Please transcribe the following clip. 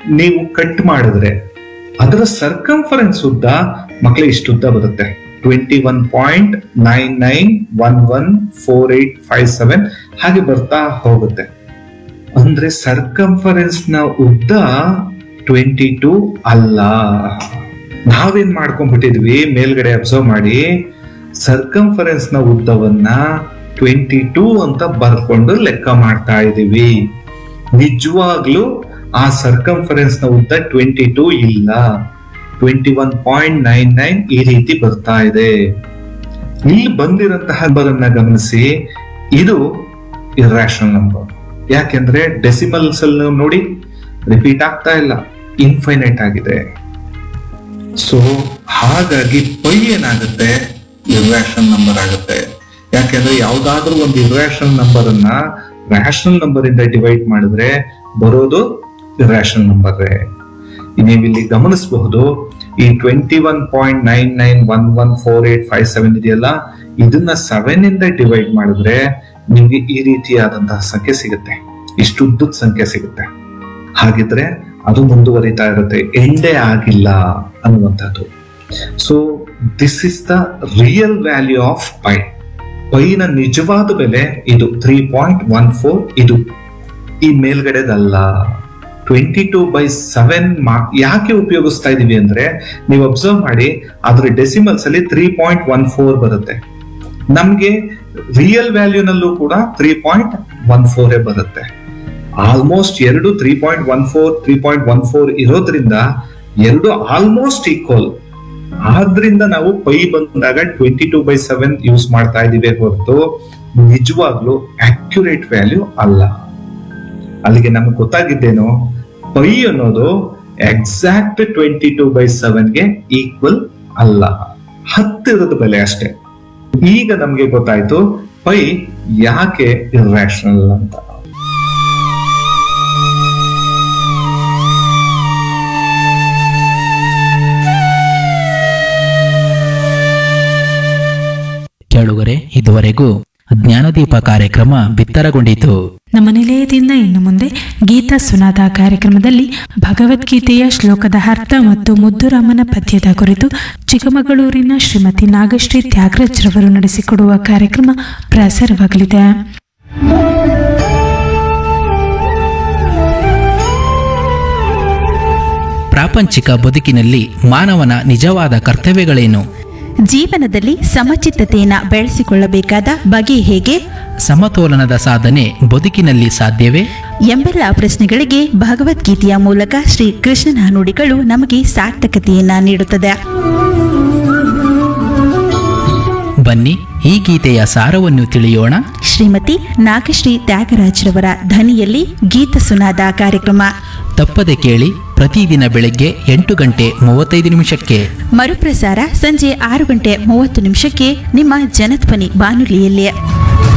ನೀವು ಕಟ್ ಮಾಡಿದ್ರೆ ಅದರ ಸರ್ಕಂಫರೆನ್ಸ್ ಉದ್ದ ಮಕ್ಕಳೇ ಇಷ್ಟು ಉದ್ದ ಬರುತ್ತೆ twenty one point nine nine one one four eight five seven ಹಾಗೆ ಬರ್ತಾ ಹೋಗುತ್ತೆ ಅಂದ್ರೆ ಸರ್ಕಂಫರೆನ್ಸ್ ನ ಉದ್ದ ಟ್ವೆಂಟಿ ಟೂ ಅಲ್ಲ ನಾವೇನ್ ಮಾಡ್ಕೊಂಡ್ಬಿಟ್ಟಿದ್ವಿ ಮೇಲ್ಗಡೆ ಅಬ್ಸರ್ವ್ ಮಾಡಿ ಸರ್ಕಂಫರೆನ್ಸ್ ನ ಉದ್ದವನ್ನ ಟ್ವೆಂಟಿ ಟೂ ಅಂತ ಬರ್ಕೊಂಡು ಲೆಕ್ಕ ಮಾಡ್ತಾ ಇದೀವಿ ನಿಜವಾಗ್ಲೂ ಆ ಸರ್ಕಂಫರೆನ್ಸ್ ನ ಉದ್ದ ಟ್ವೆಂಟಿ ಟೂ ಇಲ್ಲ twenty one point nine nine ಈ ರೀತಿ ಬರ್ತಾ ಇದೆ ಇಲ್ಲಿ ಬಂದಿರಂತಹ ನಂಬರನ್ನ ಗಮನಿಸಿ ಇದು ಇರ್ರಾಷನಲ್ ನಂಬರ್ ಯಾಕೆಂದ್ರೆ ಡೆಸಿಮಲ್ಸ್ ಅಲ್ಲಿ ನೀವು ನೋಡಿ ರಿಪೀಟ್ ಆಗ್ತಾ ಇಲ್ಲ ಇನ್ಫೈನೈಟ್ ಆಗಿದೆ ಸೊ ಹಾಗಾಗಿ ಪೈ ಏನಾಗುತ್ತೆ ಇರ್ರಾಷನಲ್ ನಂಬರ್ ಆಗುತ್ತೆ ಯಾಕೆಂದ್ರೆ ಯಾವ್ದಾದ್ರೂ ಒಂದು ಇರ್ರಾಷನಲ್ ನಂಬರ್ ಅನ್ನ ರ್ಯಾಷನಲ್ ನಂಬರ್ ಇಂದ ಡಿವೈಡ್ ಮಾಡಿದ್ರೆ ಬರೋದು ಇರ್ರಾಷನಲ್ ನಂಬರ್ ನೀವು ಇಲ್ಲಿ ಗಮನಿಸಬಹುದು ಈ twenty one point nine nine one one four eight five seven ಇದೆಯಲ್ಲ ಇದನ್ನ ಸೆವೆನ್ ಇಂದ ಡಿವೈಡ್ ಮಾಡಿದ್ರೆ ನಿಮ್ಗೆ ಈ ರೀತಿಯಾದಂತಹ ಸಂಖ್ಯೆ ಸಿಗುತ್ತೆ ಇಷ್ಟು ಉದ್ದದ ಸಂಖ್ಯೆ ಸಿಗುತ್ತೆ ಹಾಗಿದ್ರೆ ಅದು ಮುಂದುವರಿತಾ ಇರುತ್ತೆ ಎಂಡೇ ಆಗಿಲ್ಲ ಅನ್ನುವಂಥದ್ದು so this is the real value of pi ಪೈನ ನಿಜವಾದ ಬೆಲೆ ಇದು ತ್ರೀ ಪಾಯಿಂಟ್ ಒನ್ ಫೋರ್ ಇದು ಈ ಮೇಲ್ಗಡೆದಲ್ಲ ಟ್ವೆಂಟಿ ಟೂ ಬೈ ಸೆವೆನ್ ಯಾಕೆ ಉಪಯೋಗಿಸ್ತಾ ಇದೀವಿ ಅಂದ್ರೆ ನೀವು ಅಬ್ಸರ್ವ್ ಮಾಡಿ ಅದ್ರ ಡೆಸಿಮಲ್ಸ್ ಅಲ್ಲಿ ತ್ರೀ ಪಾಯಿಂಟ್ ಒನ್ ಫೋರ್ ಬರುತ್ತೆ ನಮ್ಗೆ ರಿಯಲ್ ವ್ಯಾಲ್ಯೂನಲ್ಲೂ ಕೂಡ ತ್ರೀ ಪಾಯಿಂಟ್ ಒನ್ ಫೋರ್ ಬರುತ್ತೆ ಆಲ್ಮೋಸ್ಟ್ ಎರಡು three point one four three point one four ಇರೋದ್ರಿಂದ ಎರಡು ಆಲ್ಮೋಸ್ಟ್ ಈಕ್ವಲ್ ಆದ್ರಿಂದ ನಾವು ಪೈ ಬಂದಾಗ twenty two by seven use ಮಾಡ್ತಾ ಇದೀವಿ ಹೊರತು ನಿಜವಾಗ್ಲೂ ಅಕ್ಯುರೇಟ್ ವ್ಯಾಲ್ಯೂ ಅಲ್ಲ ಅಲ್ಲಿಗೆ ನಮ್ಗೆ ಗೊತ್ತಾಗಿದ್ದೇನು ಪೈ ಅನ್ನೋದು ಎಕ್ಸಾಕ್ಟ್ ಟ್ವೆಂಟಿ ಟೂ ಬೈ ಸೆವೆನ್ಗೆ ಈಕ್ವಲ್ ಅಲ್ಲ ಹತ್ತಿರದ ಬೆಲೆ ಅಷ್ಟೇ ಈಗ ನಮ್ಗೆ ಗೊತ್ತಾಯ್ತು ಪೈ ಯಾಕೆ ಇರ್ರಾಷನಲ್ ಅಂತ ಕೇಳುಗರೆ ಇದುವರೆಗೂ ಜ್ಞಾನದೀಪ ಕಾರ್ಯಕ್ರಮ ಬಿತ್ತರಗೊಂಡಿತು ನಮ್ಮ ನಿಲಯದಿಂದ ಇನ್ನು ಮುಂದೆ ಗೀತಾ ಸುನಾದ ಕಾರ್ಯಕ್ರಮದಲ್ಲಿ ಭಗವದ್ಗೀತೆಯ ಶ್ಲೋಕದ ಅರ್ಥ ಮತ್ತು ಮುದ್ದುರಾಮನ ಪದ್ಯದ ಕುರಿತು ಚಿಕ್ಕಮಗಳೂರಿನ ಶ್ರೀಮತಿ ನಾಗಶ್ರೀ ತ್ಯಾಗರಾಜ್ ರವರು ನಡೆಸಿಕೊಡುವ ಕಾರ್ಯಕ್ರಮ ಪ್ರಸಾರವಾಗಲಿದೆ ಪ್ರಾಪಂಚಿಕ ಬದುಕಿನಲ್ಲಿ ಮಾನವನ ನಿಜವಾದ ಕರ್ತವ್ಯಗಳೇನು ಜೀವನದಲ್ಲಿ ಸಮಚಿತ್ತತೆಯನ್ನು ಬೆಳೆಸಿಕೊಳ್ಳಬೇಕಾದ ಬಗೆ ಹೇಗೆ ಸಮತೋಲನದ ಸಾಧನೆ ಬದುಕಿನಲ್ಲಿ ಸಾಧ್ಯವೇ ಎಂಬೆಲ್ಲ ಪ್ರಶ್ನೆಗಳಿಗೆ ಭಗವದ್ಗೀತೆಯ ಮೂಲಕ ಶ್ರೀ ಕೃಷ್ಣನ ನುಡಿಗಳು ನಮಗೆ ಸಾರ್ಥಕತೆಯನ್ನ ನೀಡುತ್ತದೆ ಬನ್ನಿ ಈ ಗೀತೆಯ ಸಾರವನ್ನು ತಿಳಿಯೋಣ ಶ್ರೀಮತಿ ನಾಗಶ್ರೀ ತ್ಯಾಗರಾಜ್ರವರ ಧ್ವನಿಯಲ್ಲಿ ಗೀತ ಸುನಾದ ಕಾರ್ಯಕ್ರಮ ತಪ್ಪದೆ ಕೇಳಿ ಪ್ರತಿದಿನ ಬೆಳಗ್ಗೆ ಎಂಟು ಗಂಟೆ ಮೂವತ್ತೈದು ನಿಮಿಷಕ್ಕೆ ಮರುಪ್ರಸಾರ ಸಂಜೆ ಆರು ಗಂಟೆ ಮೂವತ್ತು ನಿಮಿಷಕ್ಕೆ ನಿಮ್ಮ ಜನಧ್ವನಿ ಬಾನುಲಿಯಲ್ಲಿ